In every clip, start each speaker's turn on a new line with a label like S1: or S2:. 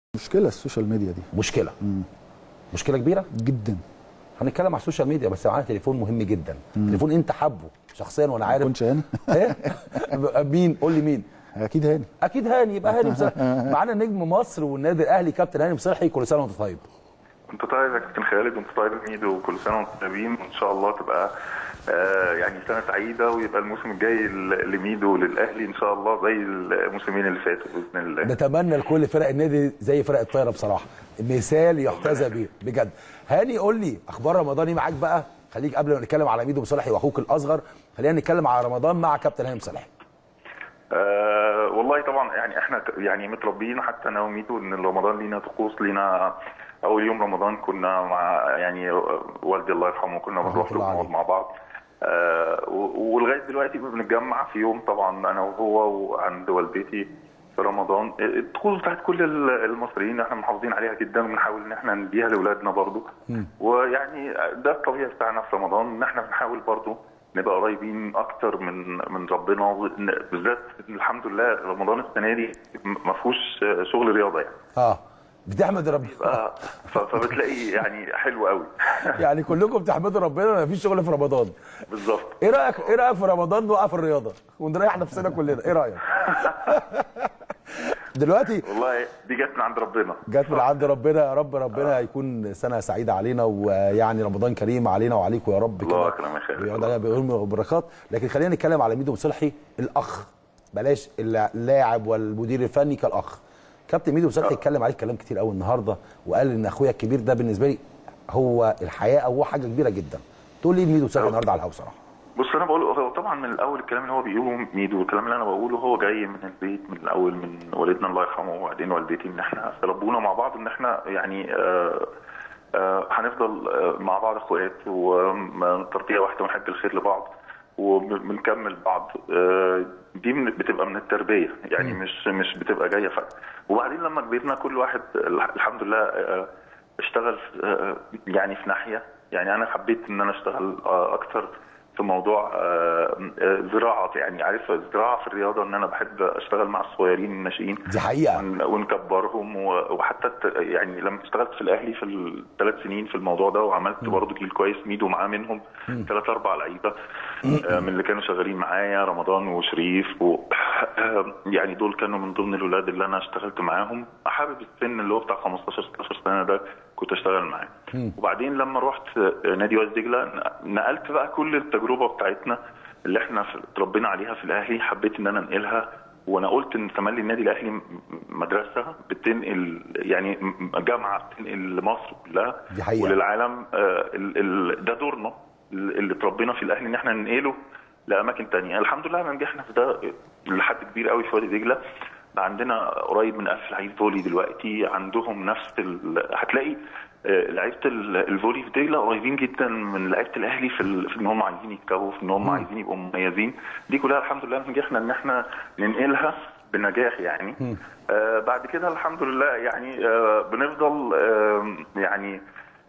S1: مشكله السوشيال ميديا دي
S2: مشكله مشكله كبيره
S1: جدا
S2: هنتكلم على السوشيال ميديا بس معانا تليفون مهم جدا تليفون انت حابه شخصيا وانا
S1: ما
S2: عارف
S1: كنتش هاني
S2: ايه مين قول لي مين
S1: اكيد هاني
S2: اكيد هاني يبقى هاني مصلحي معانا نجم مصر والنادي الاهلي كابتن هاني مصلحي كل سنه وانت طيب
S3: انت طيب يا كابتن خالد وانت طيب يا ميدو وكل سنه وانتم طيبين وان شاء الله تبقى آه يعني سنه سعيده ويبقى الموسم الجاي ل- لميدو وللاهلي ان شاء الله زي الموسمين اللي فاتوا باذن الله
S2: نتمنى لكل فرق النادي زي فرق الطايره بصراحه مثال يحتذى به بجد هاني قول لي اخبار رمضان ايه معاك بقى خليك قبل ما نتكلم على ميدو مصلحي واخوك الاصغر خلينا نتكلم على رمضان مع كابتن هاني مصلحي
S3: آه والله طبعا يعني احنا ك- يعني متربيين حتى انا وميدو ان رمضان لينا طقوس لينا اول يوم رمضان كنا مع يعني والدي الله يرحمه كنا
S2: رحمة
S3: بنروح له
S2: الله
S3: ونقعد
S2: عليه.
S3: مع بعض آه و- ولغايه دلوقتي بنتجمع في يوم طبعا انا وهو وعند والدتي في رمضان الطقوس بتاعت كل ال- المصريين احنا محافظين عليها جدا وبنحاول ان احنا نديها لاولادنا برضو ويعني ده الطبيعي بتاعنا في رمضان ان احنا بنحاول برضو نبقى قريبين اكتر من من ربنا ون- بالذات الحمد لله رمضان السنه دي ما فيهوش شغل رياضه يعني
S2: اه بتحمد ربنا
S3: آه، ف- فبتلاقي يعني حلو قوي
S2: يعني كلكم بتحمدوا ربنا ما فيش شغل في رمضان
S3: بالظبط
S2: ايه رايك ايه رايك في رمضان نوقف الرياضه ونريح نفسنا كلنا ايه رايك دلوقتي
S3: والله دي جت من عند ربنا
S2: جت من عند ربنا يا رب ربنا يكون سنه سعيده علينا ويعني رمضان كريم علينا وعليكم يا رب
S3: الله
S2: كده
S3: أكرم يا خالد.
S2: ويقعد علينا بيوم وبركات لكن خلينا نتكلم على ميدو مصلحي الاخ بلاش اللاعب والمدير الفني كالاخ كابتن ميدو مصلحي اتكلم عليك كلام كتير قوي النهارده وقال ان اخويا الكبير ده بالنسبه لي هو الحياه او هو حاجه كبيره جدا تقول لي ميدو مصلحي النهارده على الهوا صراحه
S3: بص انا بقول هو طبعا من الاول الكلام اللي هو بيقوله ميدو والكلام اللي انا بقوله هو جاي من البيت من الاول من والدنا الله يرحمه وبعدين والدتي ان احنا ربونا مع بعض ان احنا يعني آه آه هنفضل آه مع بعض اخوات وتربيه واحده ونحب الخير لبعض وبنكمل بعض آه دي من بتبقى من التربيه يعني مش مش بتبقى جايه فجاه وبعدين لما كبرنا كل واحد الحمد لله آه اشتغل في- آه يعني في ناحيه يعني انا حبيت ان انا اشتغل آه اكتر في موضوع آه، آه، زراعه يعني عارف الزراعه في الرياضه ان انا بحب اشتغل مع الصغيرين الناشئين
S2: دي حقيقه
S3: ون- ونكبرهم و- وحتى الت- يعني لما اشتغلت في الاهلي في الثلاث سنين في الموضوع ده وعملت برضه جيل كويس ميدو معاه منهم ثلاث اربع لعيبه آه، من اللي كانوا شغالين معايا رمضان وشريف و يعني دول كانوا من ضمن الاولاد اللي انا اشتغلت معاهم حابب السن اللي هو بتاع 15 16 سنه ده كنت اشتغل معاه وبعدين لما رحت نادي وادي دجله نقلت بقى كل التجربه بتاعتنا اللي احنا في- اتربينا عليها في الاهلي حبيت ان انا انقلها وانا قلت ان تملي النادي الاهلي م- مدرسه بتنقل يعني م- جامعه بتنقل لمصر كلها
S2: دي حقيقة.
S3: وللعالم آه، ال- ال- ده دورنا اللي اتربينا في الاهلي ان احنا ننقله لاماكن تانية الحمد لله احنا نجحنا في ده لحد كبير قوي في وادي دجله بقى عندنا قريب من 1000 لعيب فولي دلوقتي عندهم نفس ال... هتلاقي آه، لعيبه ال- الفولي في دجله قريبين جدا من لعيبه الاهلي في, ال... في ان هم عايزين يتكوفوا في ان هم عايزين يبقوا مميزين دي كلها الحمد لله نجحنا ان احنا ننقلها بنجاح يعني آه بعد كده الحمد لله يعني آه بنفضل آه يعني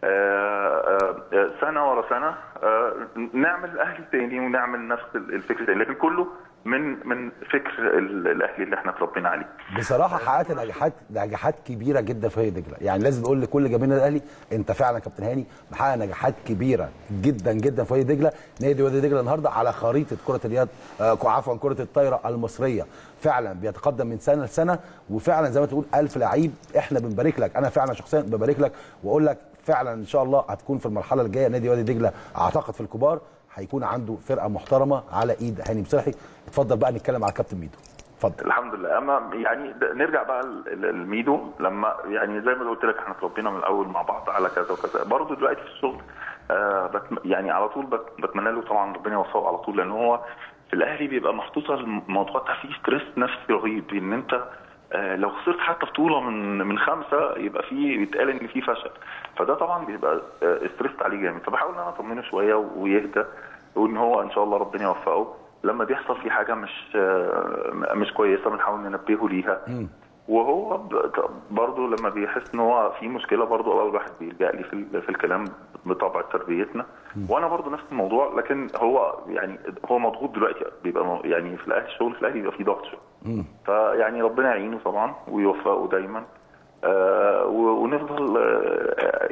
S3: آه، آه، سنه ورا سنه آه، نعمل الاهلي تاني ونعمل نفس الفكر تاني لكن كله من من فكر ال- الاهلي اللي احنا اتربينا عليه
S2: بصراحه حققت نجاحات نجاحات كبيره جدا في وادي دجله يعني لازم نقول لكل جماهير الاهلي انت فعلا يا كابتن هاني محقق نجاحات كبيره جدا جدا في وادي دجله نادي وادي دجله النهارده على خريطه كره اليد آه عفوا كره الطايره المصريه فعلا بيتقدم من سنه لسنه وفعلا زي ما تقول ألف لعيب احنا بنبارك لك انا فعلا شخصيا ببارك لك واقول لك فعلا ان شاء الله هتكون في المرحله الجايه نادي وادي دجله اعتقد في الكبار هيكون عنده فرقه محترمه على ايد هاني مصلحي اتفضل بقى نتكلم على كابتن ميدو اتفضل
S3: الحمد لله اما يعني ده- نرجع بقى للميدو لما يعني زي ما قلت لك احنا اتربينا من الاول مع بعض على كذا وكذا برضه دلوقتي في الشغل آه بتم يعني على طول بت بتمنى له طبعا ربنا يوفقه على طول لان هو في الاهلي بيبقى محطوط الموضوع ده فيه ستريس نفسي رهيب ان انت آه لو خسرت حتى بطوله من من خمسه يبقى فيه بيتقال ان في فشل فده طبعا بيبقى آه ستريس عليه جامد فبحاول ان انا اطمنه شويه ويهدى وان هو ان شاء الله ربنا يوفقه لما بيحصل في حاجه مش آه، مش كويسه بنحاول ننبهه ليها وهو ب- برضه لما بيحس ان هو في مشكله برضه اول واحد بيلجا لي في, ال- في الكلام بطبع تربيتنا وانا برضه نفس الموضوع لكن هو يعني هو مضغوط دلوقتي بيبقى م- يعني في الاهلي الشغل في الاهلي بيبقى فيه ضغط شويه فيعني ربنا يعينه طبعا ويوفقه دايما آه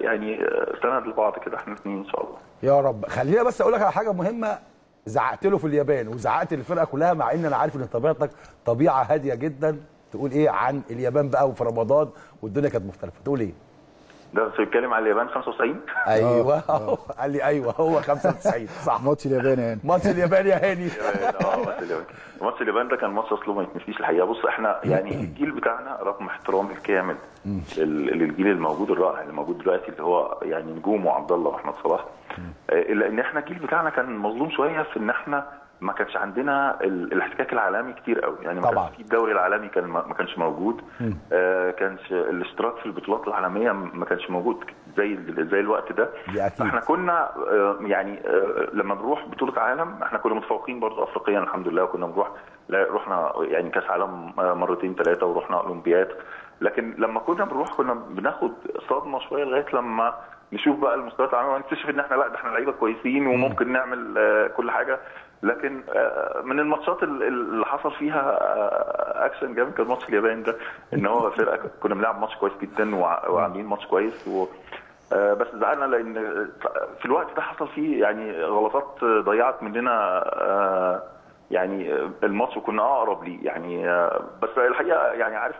S3: يعني آه، سند لبعض كده احنا الاثنين ان شاء الله
S2: يا رب خلينا بس اقول لك على حاجه مهمه زعقت له في اليابان وزعقت للفرقه كلها مع ان انا عارف ان طبيعتك طبيعه هاديه جدا تقول ايه عن اليابان بقى وفي رمضان والدنيا كانت مختلفه تقول ايه
S3: ده بيتكلم على اليابان 95
S2: ايوه قال لي ايوه هو 95 صح
S1: ماتش اليابان يعني
S2: ماتش اليابان يا هاني
S3: اه ماتش اليابان ماتش اليابان ده كان ماتش اصله ما يتنسيش الحقيقه بص احنا يعني الجيل بتاعنا رغم احترامي الكامل لل- للجيل الموجود الرائع اللي موجود دلوقتي اللي هو يعني نجوم وعبد الله واحمد صلاح آه، الا ان احنا الجيل بتاعنا كان مظلوم شويه في ان احنا ما كانش عندنا ال- الاحتكاك العالمي كتير قوي يعني ما
S2: طبعاً.
S3: كانش في الدوري العالمي كان ما ما كانش موجود آه كانش الاشتراك في البطولات العالميه ما كانش موجود زي زي الوقت ده
S2: دي أكيد.
S3: احنا كنا آه، يعني آه، لما بنروح بطوله عالم احنا كنا متفوقين برضه افريقيا الحمد لله وكنا بنروح لا رحنا يعني كاس عالم آه، مرتين ثلاثه ورحنا اولمبياد لكن لما كنا بنروح كنا بناخد صدمه شويه لغايه لما نشوف بقى المستويات العالميه ونكتشف ان احنا لا ده احنا لعيبه كويسين وممكن نعمل آه، كل حاجه لكن آه، من الماتشات ال- ال- اللي حصل فيها آه، اكشن جامد كان ماتش اليابان ده ان هو فرقه كنا بنلعب ماتش كويس جدا وع- وعاملين ماتش كويس و آه، بس زعلنا لان في الوقت ده حصل فيه يعني غلطات ضيعت مننا آه، يعني الماتش وكنا اقرب ليه يعني آه، بس الحقيقه يعني عارف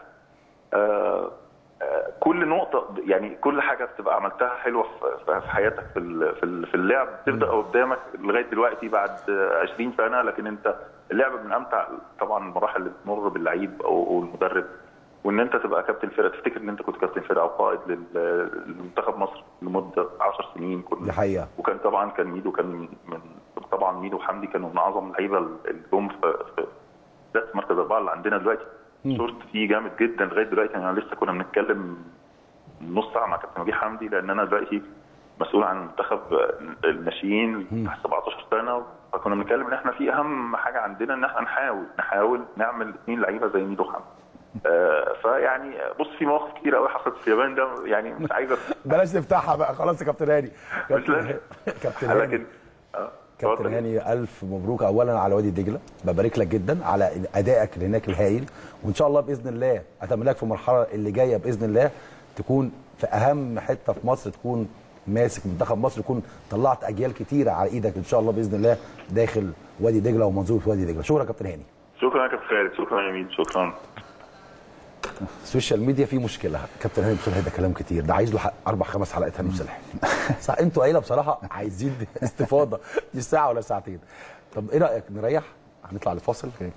S3: آه، آه، كل نقطة يعني كل حاجة بتبقى عملتها حلوة في- في حياتك في ال- في ال- في اللعب تبدأ قدامك لغاية دلوقتي بعد آه، 20 سنة لكن أنت اللعب من أمتع طبعا المراحل اللي بتمر باللعيب أو أو المدرب وان انت تبقى كابتن فرقه تفتكر ان انت كنت كابتن فرقه او قائد لل- لمنتخب مصر لمده 10 سنين كنا
S2: دي حقيقه
S3: وكان طبعا كان ميدو كان من طبعا ميدو وحمدي كانوا من اعظم اللعيبه اللي جم في في بالذات في مركز اربعه اللي عندنا دلوقتي شورت فيه جامد جدا لغايه دلوقتي يعني لسه كنا بنتكلم نص ساعه مع كابتن وجيه حمدي لان انا دلوقتي مسؤول عن منتخب الناشئين تحت 17 سنه فكنا بنتكلم ان احنا في اهم حاجه عندنا ان احنا نحاول نحاول نعمل اثنين لعيبه زي ميدو وحمدي آه، فيعني بص في مواقف كتير قوي حصلت في اليابان ده يعني مش عايز أ-
S2: بلاش نفتحها بقى خلاص يا كابتن هاني
S3: مش لازم.
S2: كابتن كابتن هاني
S3: لكن آه،
S2: كابتن
S3: اتفضل.
S2: هاني الف مبروك اولا على وادي دجله ببارك لك جدا على ادائك اللي هناك الهائل وان شاء الله باذن الله اتمنى لك في المرحله اللي جايه باذن الله تكون في اهم حته في مصر تكون ماسك منتخب مصر يكون طلعت اجيال كتيره على ايدك ان شاء الله باذن الله داخل وادي دجله ومنظومه وادي دجله شكرا يا كابتن هاني
S3: شكرا يا كابتن خالد شكرا يا مين شكرا
S2: السوشيال ميديا فيه مشكله كابتن هاني بصراحه ده كلام كتير ده عايز له حق اربع خمس حلقات هاني وسلاح صح انتوا عيله بصراحه عايزين استفاضه دي ساعه ولا ساعتين طب ايه رايك نريح هنطلع لفاصل